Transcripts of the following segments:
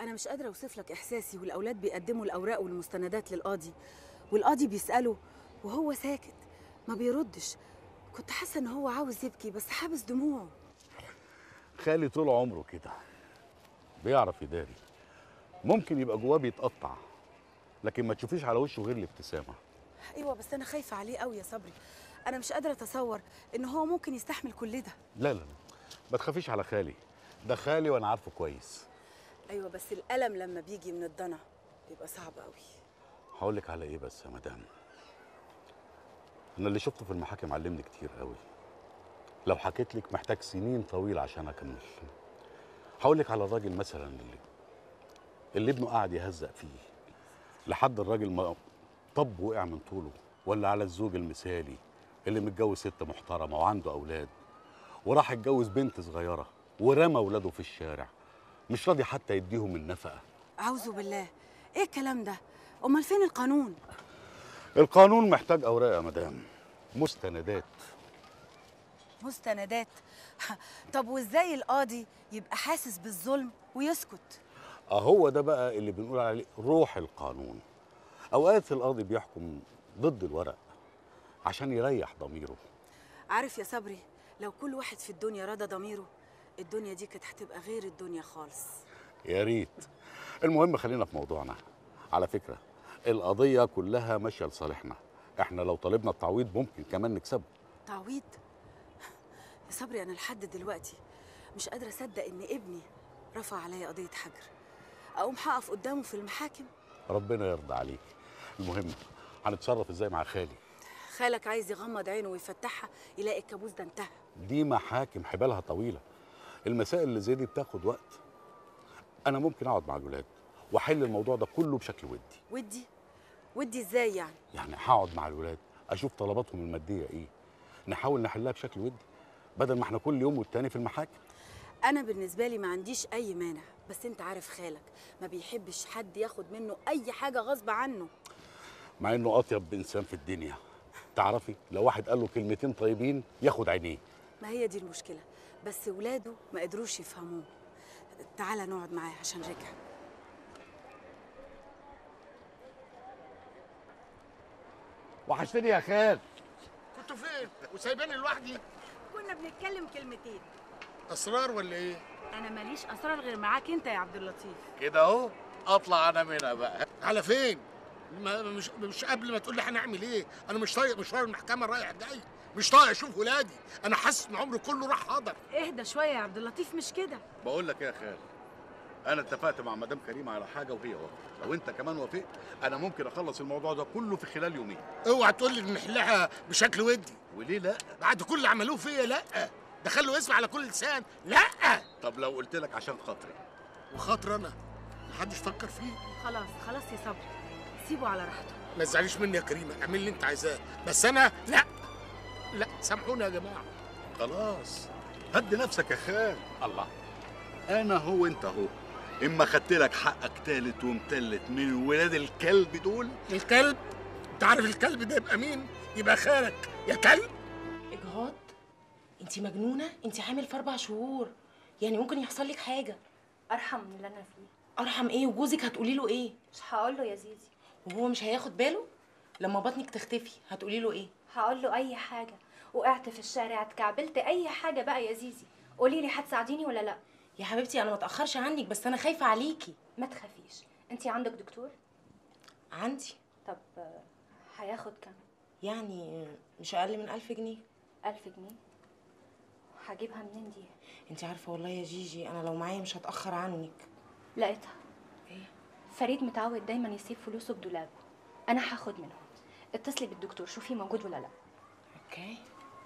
انا مش قادره اوصف لك احساسي والاولاد بيقدموا الاوراق والمستندات للقاضي والقاضي بيساله وهو ساكت ما بيردش كنت حاسه ان هو عاوز يبكي بس حابس دموعه خالي طول عمره كده بيعرف يداري ممكن يبقى جواه بيتقطع لكن ما تشوفيش على وشه غير الابتسامه ايوه بس انا خايفه عليه قوي يا صبري انا مش قادره اتصور ان هو ممكن يستحمل كل ده لا لا لا ما تخافيش على خالي ده خالي وانا عارفه كويس ايوه بس الالم لما بيجي من الضنا بيبقى صعب قوي هقول لك على ايه بس يا مدام انا اللي شفته في المحاكم علمني كتير قوي لو حكيت لك محتاج سنين طويله عشان اكمل هقول لك على الراجل مثلا اللي اللي ابنه قاعد يهزق فيه لحد الراجل ما طب وقع من طوله ولا على الزوج المثالي اللي متجوز ست محترمه وعنده اولاد وراح اتجوز بنت صغيره ورمى ولاده في الشارع مش راضي حتى يديهم النفقه اعوذ بالله ايه الكلام ده امال فين القانون القانون محتاج اوراق يا مدام مستندات مستندات طب وازاي القاضي يبقى حاسس بالظلم ويسكت اهو ده بقى اللي بنقول عليه روح القانون اوقات القاضي بيحكم ضد الورق عشان يريح ضميره عارف يا صبري لو كل واحد في الدنيا رضى ضميره الدنيا دي كانت هتبقى غير الدنيا خالص يا ريت المهم خلينا في موضوعنا على فكره القضيه كلها ماشيه لصالحنا احنا لو طالبنا التعويض ممكن كمان نكسبه تعويض يا صبري انا لحد دلوقتي مش قادره اصدق ان ابني رفع عليا قضيه حجر اقوم هقف قدامه في المحاكم ربنا يرضى عليك المهم هنتصرف ازاي مع خالي خالك عايز يغمض عينه ويفتحها يلاقي الكابوس ده انتهى دي محاكم حبالها طويله المسائل اللي زي دي بتاخد وقت انا ممكن اقعد مع الولاد واحل الموضوع ده كله بشكل ودي ودي ودي ازاي يعني يعني هقعد مع الولاد اشوف طلباتهم الماديه ايه نحاول نحلها بشكل ودي بدل ما احنا كل يوم والتاني في المحاكم انا بالنسبه لي ما عنديش اي مانع بس انت عارف خالك ما بيحبش حد ياخد منه اي حاجه غصب عنه مع انه اطيب انسان في الدنيا تعرفي لو واحد قال له كلمتين طيبين ياخد عينيه ما هي دي المشكله بس ولاده ما قدروش يفهموه تعالى نقعد معاه عشان رجع وحشتني يا خال كنتوا فين وسايباني لوحدي كنا بنتكلم كلمتين اسرار ولا ايه انا ماليش اسرار غير معاك انت يا عبد اللطيف كده اهو اطلع انا منها بقى على فين ما مش مش قبل ما تقول لي هنعمل ايه انا مش طايق مشوار المحكمه رايح جاي مش طايق اشوف ولادي انا حاسس ان عمري كله راح حاضر اهدى شويه يا عبد اللطيف مش كده بقول لك إيه يا خال انا اتفقت مع مدام كريمه على حاجه وهي وافقت لو انت كمان وافقت انا ممكن اخلص الموضوع ده كله في خلال يومين اوعى تقول لي نحلها بشكل ودي وليه لا بعد كل اللي عملوه فيا لا ده خلوا اسمي على كل لسان لا طب لو قلت لك عشان خاطري وخاطر انا محدش فكر فيه خلاص خلاص يا صبري سيبه على راحته ما تزعليش مني يا كريمه اعمل اللي انت عايزاه بس انا لا لا سامحوني يا جماعه خلاص هدي نفسك يا خال الله انا هو انت هو اما خدت لك حقك تالت ومتلت من ولاد الكلب دول الكلب انت عارف الكلب ده يبقى مين يبقى خالك يا كلب اجهاض انت مجنونه انت حامل في اربع شهور يعني ممكن يحصل لك حاجه ارحم من اللي انا فيه ارحم ايه وجوزك هتقولي له ايه مش هقول له يا زيزي وهو مش هياخد باله لما بطنك تختفي هتقولي له ايه هقول له اي حاجه وقعت في الشارع اتكعبلت اي حاجه بقى يا زيزي قولي لي هتساعديني ولا لا يا حبيبتي انا ما اتاخرش عنك بس انا خايفه عليكي ما تخافيش انت عندك دكتور عندي طب آه، هياخد كام يعني مش اقل من ألف جنيه ألف جنيه هجيبها منين دي انت عارفه والله يا جيجي انا لو معايا مش هتاخر عنك لقيتها ايه فريد متعود دايما يسيب فلوسه بدولابه انا هاخد منهم اتصلي بالدكتور شوفي موجود ولا لا اوكي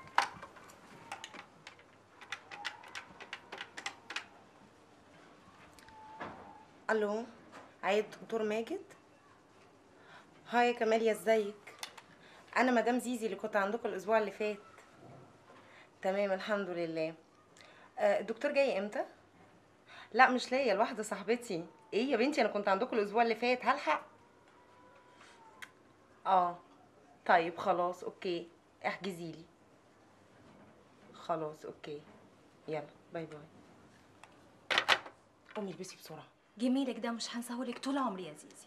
الو عيد دكتور ماجد هاي يا كماليا ازيك انا مدام زيزي اللي كنت عندكم الاسبوع اللي فات تمام الحمد لله آه، الدكتور جاي امتى لا مش ليا لواحده صاحبتي ايه يا بنتي انا كنت عندكم الاسبوع اللي فات هلحق اه طيب خلاص اوكي احجزي لي خلاص اوكي يلا باي باي قومي البسي بسرعه جميلك ده مش هنساهولك طول عمري يا زيزي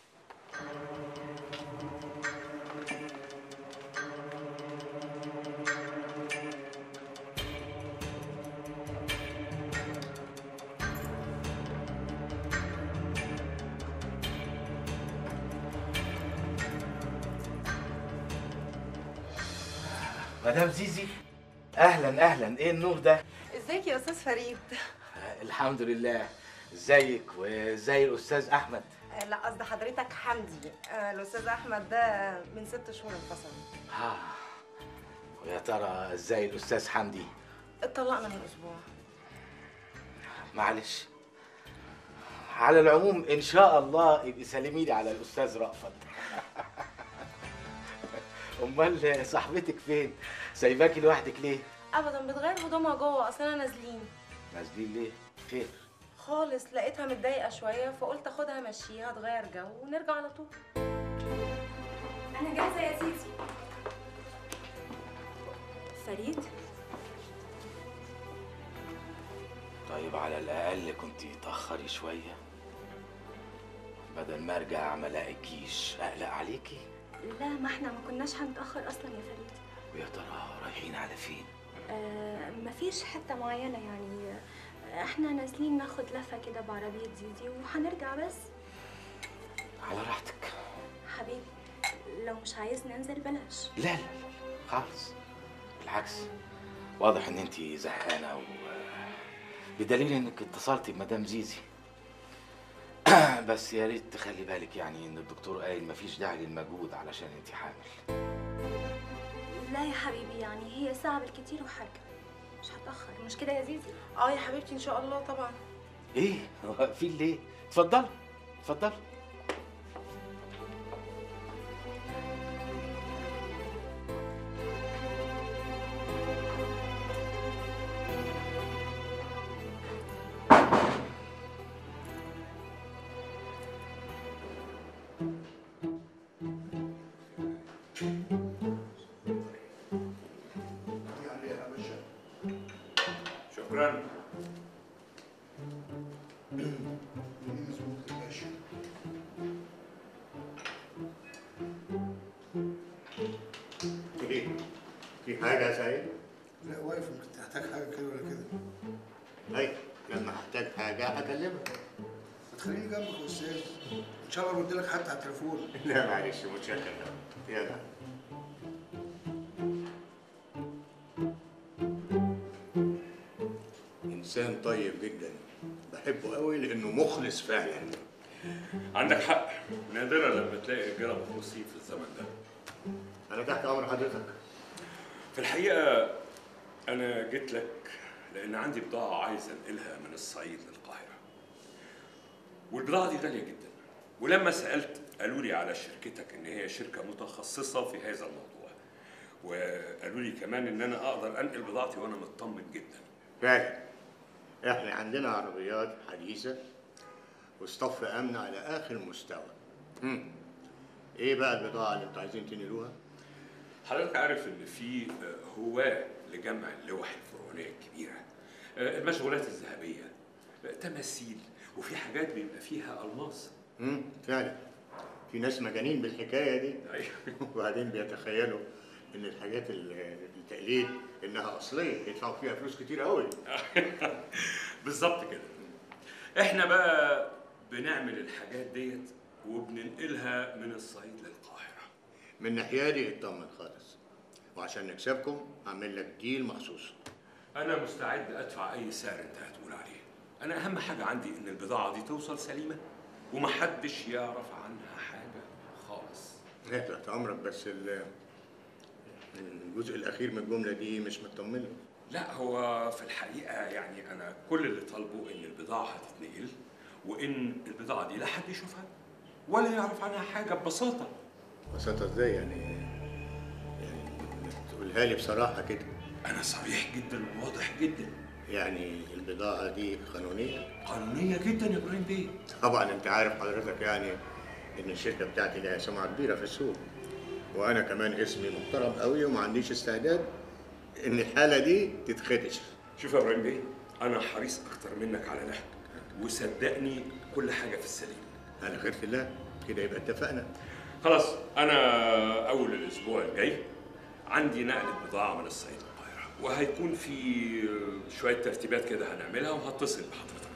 مدام زيزي اهلا اهلا ايه النور ده ازيك يا استاذ فريد آه، الحمد لله ازيك وازاي الاستاذ احمد آه، لا قصد حضرتك حمدي آه، الاستاذ احمد ده من ست شهور انفصل اه ويا ترى ازاي الاستاذ حمدي اتطلقنا من اسبوع معلش على العموم ان شاء الله يبقى سلمي لي على الاستاذ رأفت امال صاحبتك فين سايباكي لوحدك ليه ابدا بتغير هدومها جوه اصلا نازلين نازلين ليه خير خالص لقيتها متضايقه شويه فقلت اخدها امشيها تغير جو ونرجع على طول انا جاهزه يا زيزي فريد طيب على الاقل كنت تاخري شويه بدل ما ارجع ما الاقيكيش اقلق عليكي لا ما احنا ما كناش هنتاخر اصلا يا فريد ويا ترى رايحين على فين آه مفيش حته معينه يعني آه، احنا نازلين ناخد لفه كده بعربيه زيزي وهنرجع بس على راحتك حبيبي لو مش عايز ننزل بلاش لا لا لا خالص بالعكس واضح ان انت زهقانه و بدليل انك اتصلتي بمدام زيزي بس يا ريت تخلي بالك يعني ان الدكتور قايل مفيش داعي للمجهود علشان انت حامل لا يا حبيبي يعني هي ساعه بالكتير وحاجه مش هتاخر مش كده يا زيزي اه يا حبيبتي ان شاء الله طبعا ايه واقفين ليه اتفضل اتفضل شكرا ايه في حاجه يا سعيد لا واقف ممكن تحتاج حاجه كده ولا كده اي لما احتاج حاجه هكلمك ما تخليني جنبك يا استاذ ان شاء الله ارد لك حتى على التليفون لا معلش متشكر يلا انسان طيب جدا بحبه قوي لانه مخلص فعلا عندك حق نادرا لما تلاقي رجاله مخلصين في الزمن ده انا تحت امر حضرتك في الحقيقه انا جيت لك لان عندي بضاعه عايز انقلها من الصعيد للقاهره والبضاعه دي غاليه جدا ولما سالت قالوا لي على شركتك ان هي شركه متخصصه في هذا الموضوع وقالوا لي كمان ان انا اقدر انقل بضاعتي وانا مطمن جدا فعلا احنا عندنا عربيات حديثه وصف امن على اخر مستوى مم. ايه بقى البضاعه اللي انتوا عايزين تنقلوها حضرتك عارف ان في آه، هواة لجمع اللوح الفرعونية الكبيرة آه، المشغولات الذهبية آه، تماثيل وفي حاجات بيبقى فيها ألماس امم فعلا في ناس مجانين بالحكايه دي أيوة. وبعدين بيتخيلوا ان الحاجات ال- التقليد انها اصليه يدفعوا فيها فلوس كتير قوي بالظبط كده احنا بقى بنعمل الحاجات ديت وبننقلها من الصعيد للقاهرة من ناحيه دي اطمن خالص وعشان نكسبكم هعمل لك ديل مخصوص أنا مستعد أدفع أي سعر أنت هتقول عليه أنا أهم حاجة عندي إن البضاعة دي توصل سليمة ومحدش يعرف عنها حاجة خالص لا تحت امرك بس ال- الجزء الاخير من الجمله دي مش مطمن له لا هو في الحقيقة يعني أنا كل اللي طالبه إن البضاعة هتتنقل وإن البضاعة دي لا حد يشوفها ولا يعرف عنها حاجة ببساطة بساطه ازاي يعني يعني تقولها لي بصراحه كده أنا صريح جدا وواضح جدا يعني البضاعه دي قانونيه قانونية جدا يا إبراهيم بيه طبعا انت عارف حضرتك يعني ان الشركه بتاعتي لها سمعه كبيره في السوق وانا كمان اسمي محترم قوي وما عنديش استعداد ان الحاله دي تتخدش شوف يا إبراهيم بيه أنا حريص أكتر منك على ده وصدقني كل حاجه في السليم على خير الله كده يبقى اتفقنا خلاص انا اول الاسبوع الجاي عندي نقل بضاعه من الصعيد للقاهره وهيكون في شويه ترتيبات كده هنعملها وهتصل بحضرتك